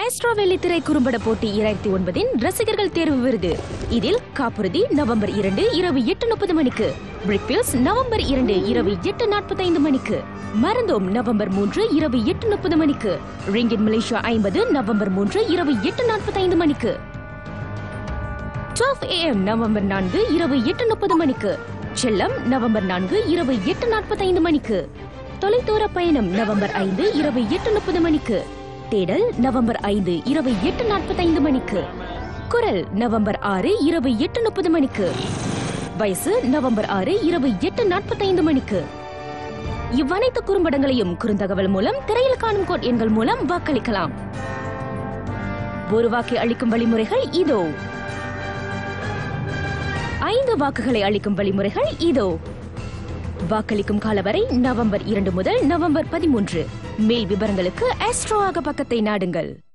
astro வெள்ளித்திரை குறும்பட போட்டி இரண்டாயிரத்தி ஒன்பதின் ரசிகர்கள் தேர்வு விருது இதில் காப்புறுதி நவம்பர் இரண்டு இரவு எட்டு முப்பது மணிக்கு பிரிக்பில்ஸ் நவம்பர் இரண்டு இரவு எட்டு நாற்பத்தைந்து மணிக்கு மறந்தோம் நவம்பர் மூன்று இரவு எட்டு முப்பது மணிக்கு ரிங்கின் மலேசியா ஐம்பது நவம்பர் மூன்று இரவு எட்டு நாற்பத்தைந்து மணிக்கு 12 ஏஎம் நவம்பர் நான்கு இரவு எட்டு முப்பது மணிக்கு செல்லம் நவம்பர் நான்கு இரவு எட்டு நாற்பத்தைந்து மணிக்கு தொலைதூர பயணம் நவம்பர் ஐந்து இரவு எட்டு முப்பது மணிக்கு தேடல் நவம்பர் ஐந்து இரவு எட்டு நாற்பத்தைந்து மணிக்கு குரல் நவம்பர் ஆறு இரவு எட்டு முப்பது மணிக்கு வயசு நவம்பர் ஆறு இரவு எட்டு நாற்பத்தைந்து மணிக்கு இவ்வனைத்து குறும்படங்களையும் குறுந்தகவல் மூலம் திரையில் காணும் கோட் எண்கள் மூலம் வாக்களிக்கலாம் ஒரு வாக்கை அளிக்கும் வழிமுறைகள் இதோ ஐந்து வாக்குகளை அளிக்கும் வழிமுறைகள் இதோ வாக்களிக்கும் காலவரை நவம்பர் இரண்டு முதல் நவம்பர் பதிமூன்று மேல் விவரங்களுக்கு ஆஸ்ட்ரோ ஆக பக்கத்தை நாடுங்கள்